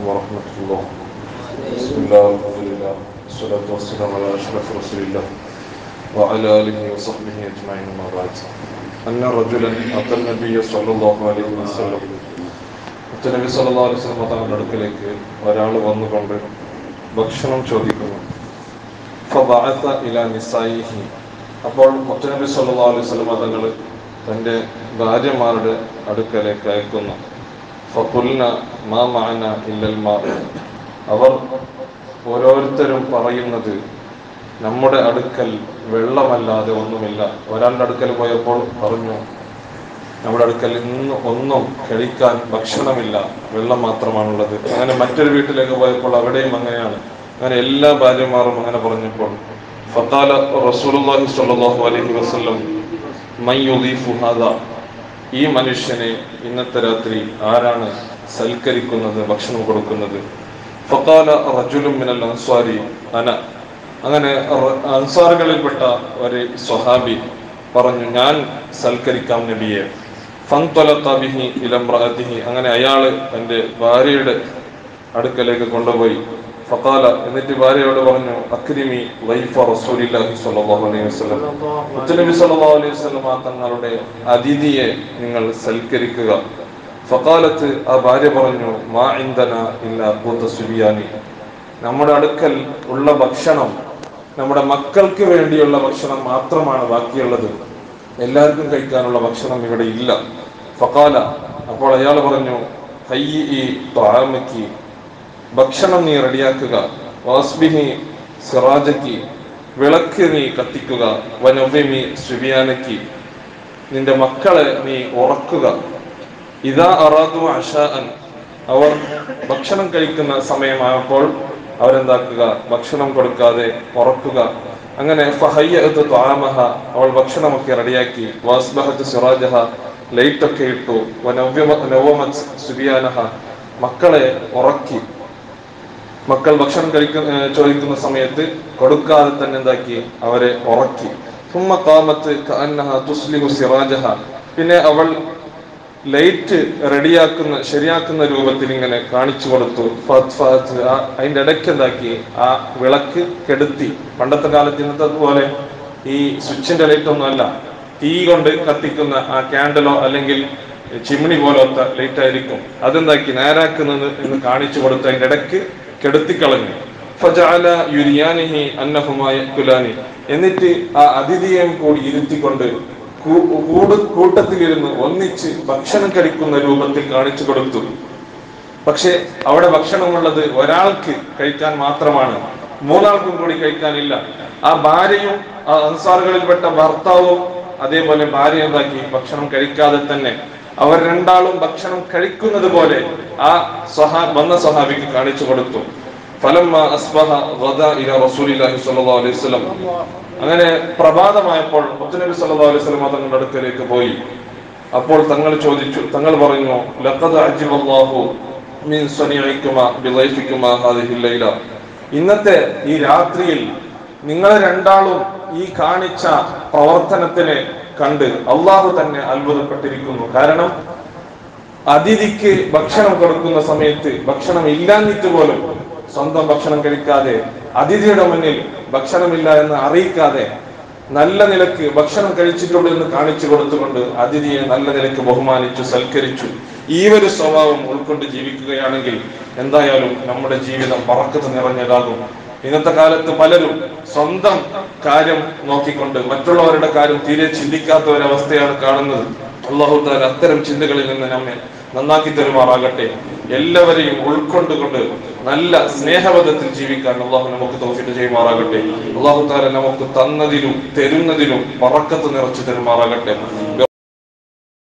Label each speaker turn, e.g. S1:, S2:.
S1: ورحمة الله بسم الله والحمد لله والصلاة والسلام على أشرف رسول الله وعلى آله وصحبه أجمعين ما بعد أن رجلا أتى النبي صلى الله عليه وسلم നബി സല്ലാ അലൈഹി സ്വലമ തങ്ങളുടെ അടുക്കലേക്ക് ഒരാൾ വന്നുകൊണ്ട് ഭക്ഷണം ചോദിക്കുന്നു ഫബഅത ഇലാ നിസായിഹി അപ്പോൾ മുത്തനബി സല്ലല്ലാഹു അലൈഹി വസല്ലമ തങ്ങൾ തൻ്റെ ഭാര്യമാരുടെ അടുക്കലേക്ക് അയക്കുന്നു ഫഖുൽന മാ മഅന ഇല്ലൽ മാ അവർ ഓരോരുത്തരും പറയുന്നത് നമ്മുടെ അടുക്കൽ വെള്ളമല്ലാതെ ഒന്നുമില്ല ഒരാളുടെ അടുക്കൽ പോയപ്പോൾ പറഞ്ഞു നമ്മുടെ അടുക്കൽ ഇന്ന് ഒന്നും കഴിക്കാൻ ഭക്ഷണമില്ല വെള്ളം മാത്രമാണുള്ളത് അങ്ങനെ മറ്റൊരു വീട്ടിലേക്ക് പോയപ്പോൾ അവിടെയും അങ്ങനെയാണ് അങ്ങനെ എല്ലാ ഭാര്യമാരും അങ്ങനെ പറഞ്ഞപ്പോൾ ഫത്താല റസൂലുള്ളാഹി സ്വല്ലല്ലാഹു അലൈഹി വസല്ലം മൻ യുദീഫു ഹാദാ ഈ മനുഷ്യനെ ഇന്നത്തെ രാത്രി ആരാണ് സൽക്കരിക്കുന്നത് ഭക്ഷണം കൊടുക്കുന്നത് ഫത്താല റജുലും മിനൽ അൻസ്വാരി അന അങ്ങനെ റ- അൻസാറുകളിൽപ്പെട്ട ഒരു സ്വഹാബി പറഞ്ഞു ഞാൻ സൽക്കരിക്കാം നബിയെ ഫൻതലഖ ബിഹി ഇലംറഅതിഹി അങ്ങനെ അയാള് തന്റെ ഭാര്യയുടെ അടുക്കലേക്ക് കൊണ്ടുപോയി ഫഖാല എന്നിട്ട് ഭാര്യയോട് പറഞ്ഞു അക്രിമി വൈഫ റസൂലില്ലാഹി സ്വല്ലല്ലാഹു അലൈഹി വസല്ലം മുത്തനബി സല്ലല്ലാഹു അലൈഹി വസല്ലം തങ്ങളുടെ അതിഥിയെ നിങ്ങൾ സൽക്കരിക്കുക ഫഖാലത്ത് ആ ഭാര്യ പറഞ്ഞു മാ ഇൻദന ഇല്ലാ ഖൂത സുബിയാനി നമ്മുടെ അടുക്കൽ ഉള്ള ഭക്ഷണം നമ്മുടെ മക്കൾക്ക് വേണ്ടിയുള്ള ഭക്ഷണം മാത്രമാണ് ബാക്കിയുള്ളത് എല്ലാവർക്കും കഴിക്കാനുള്ള ഭക്ഷണം ഇവിടെ ഇല്ല ഫക്കാല അപ്പോൾ അയാൾ പറഞ്ഞു ഹയ്യി ഈ ത്വാമക്കി ഭക്ഷണം നീ റെഡിയാക്കുക വാസ്ബിഹി സിറാജക്കി വിളക്ക് നീ കത്തിക്കുക വനവ്യമി സുബിയാനക്കി നിന്റെ മക്കളെ നീ ഉറക്കുക ഇതാ അറാദു അഷാൻ അവർ ഭക്ഷണം കഴിക്കുന്ന സമയമായപ്പോൾ അവരെന്താക്കുക ഭക്ഷണം കൊടുക്കാതെ ഉറക്കുക അങ്ങനെ ഫഹയ്യത്ത് ത്വാമഹ അവൾ ഭക്ഷണമൊക്കെ റെഡിയാക്കി വാസ്ബഹത്ത് സിറാജഹ ലൈറ്റ് ഒക്കെ ഇട്ടു വനവ്യമ നവമത് സുബിയാനഹ മക്കളെ ഉറക്കി മക്കൾ ഭക്ഷണം കഴിക്കുന്ന ഏർ ചോദിക്കുന്ന സമയത്ത് കൊടുക്കാതെ തന്നെ എന്താക്കി അവരെ ഉറക്കി സുമ്മ കാമത്ത് കഅന്നഹ തുസ്ലിഹു സിറാജഹ പിന്നെ അവൾ ലൈറ്റ് റെഡിയാക്കുന്ന ശരിയാക്കുന്ന രൂപത്തിൽ ഇങ്ങനെ കാണിച്ചു കൊടുത്തു ഫത് ഫത് ആ- അതിന്റെ ഇടയ്ക്ക് എന്താക്കി ആ വിളക്ക് കെടുത്തി പണ്ടത്തെ കാലത്ത് ഇന്നത്തെ പോലെ ഈ സ്വിച്ചിന്റെ ലൈറ്റ് ഒന്നും അല്ല തീ കൊണ്ട് കത്തിക്കുന്ന ആ ക്യാൻഡലോ അല്ലെങ്കിൽ ചിമ്മിണി പോലത്തെ ലൈറ്റ് ആയിരിക്കും അതെന്താക്കി നേരാക്കുന്നത് എന്ന് കാണിച്ചു കൊടുത്ത് അതിന്റെ ഇടയ്ക്ക് കെടുത്തിക്കളഞ്ഞു ഫജഅല യുരിയാനിഹി അന്നഹുമാ യക്കുലാനി എന്നിട്ട് ആ അതിഥിയെയും കൂടി ഇരുത്തിക്കൊണ്ട് കൂ- കൂട് കൂട്ടത്തിലിരുന്ന് ഒന്നിച്ച് ഭക്ഷണം കഴിക്കുന്ന രൂപത്തിൽ കാണിച്ചു കൊടുത്തു പക്ഷെ അവിടെ ഭക്ഷണമുള്ളത് ഒരാൾക്ക് കഴിക്കാൻ മാത്രമാണ് മൂന്നാൾക്കും കൂടി കഴിക്കാനില്ല ആ ഭാര്യയും ആ അൻസാറുകളിൽപ്പെട്ട ഭർത്താവും അതേപോലെ ഭാര്യ എന്താക്കി ഭക്ഷണം കഴിക്കാതെ തന്നെ അവർ രണ്ടാളും ഭക്ഷണം കഴിക്കുന്നത് പോലെ ആ സഹാ വന്ന സഹാബിക്ക് കാണിച്ചു കൊടുത്തു ഫലം അസ്ബഹ ഗദാ ഇല റസൂലില്ലാഹി സ്വല്ലല്ലാഹു അലൈഹി വസല്ലം അങ്ങനെ പ്രഭാതമായപ്പോൾ മുത്തനബി സല്ലല്ലാഹു അലൈഹി വസല്ലം തങ്ങളുടെ അടുക്കലേക്ക് പോയി അപ്പോൾ തങ്ങൾ ചോദിച്ചു തങ്ങൾ പറഞ്ഞു ലഖദ് അജിബല്ലാഹു മിൻ സനിഇക്കുമാ ബിളൈഫിക്കുമാ ഹാദിഹിൽ ലൈല ഇന്നത്തെ ഈ രാത്രിയിൽ നിങ്ങൾ രണ്ടാളും ഈ കാണിച്ച പ്രവർത്തനത്തിനെ കണ്ട് അള്ളാഹു തന്നെ അത്ഭുതപ്പെട്ടിരിക്കുന്നു കാരണം അതിഥിക്ക് ഭക്ഷണം കൊടുക്കുന്ന സമയത്ത് ഭക്ഷണം ഇല്ലാഞ്ഞിട്ട് പോലും സ്വന്തം ഭക്ഷണം കഴിക്കാതെ അതിഥിയുടെ മുന്നിൽ ഭക്ഷണമില്ല എന്ന് അറിയിക്കാതെ നല്ല നിലക്ക് ഭക്ഷണം കഴിച്ചിട്ടുണ്ട് എന്ന് കാണിച്ചു കൊടുത്തുകൊണ്ട് അതിഥിയെ നല്ല നിലക്ക് ബഹുമാനിച്ചു സൽക്കരിച്ചു ഈ ഒരു സ്വഭാവം ഉൾക്കൊണ്ട് ജീവിക്കുകയാണെങ്കിൽ എന്തായാലും നമ്മുടെ ജീവിതം പറക്കത്ത് നിറഞ്ഞതാകും ഇന്നത്തെ കാലത്ത് പലരും സ്വന്തം കാര്യം നോക്കിക്കൊണ്ട് മറ്റുള്ളവരുടെ കാര്യം തീരെ ചിന്തിക്കാത്ത ഒരവസ്ഥയാണ് കാണുന്നത് അള്ളാഹു താല അത്തരം ചിന്തകളിൽ നിന്ന് നമ്മെ നന്നാക്കി തരുമാറാകട്ടെ എല്ലാവരെയും ഉൾക്കൊണ്ടുകൊണ്ട് നല്ല സ്നേഹബദ്ധത്തിൽ ജീവിക്കാൻ അള്ളാഹു നമുക്ക് തോഫിട്ട് ചെയ്യുമാറാകട്ടെ അള്ളാഹു താല നമുക്ക് തന്നതിലും തരുന്നതിലും പറക്കത്ത് നിറച്ചു തരുമാറാകട്ടെ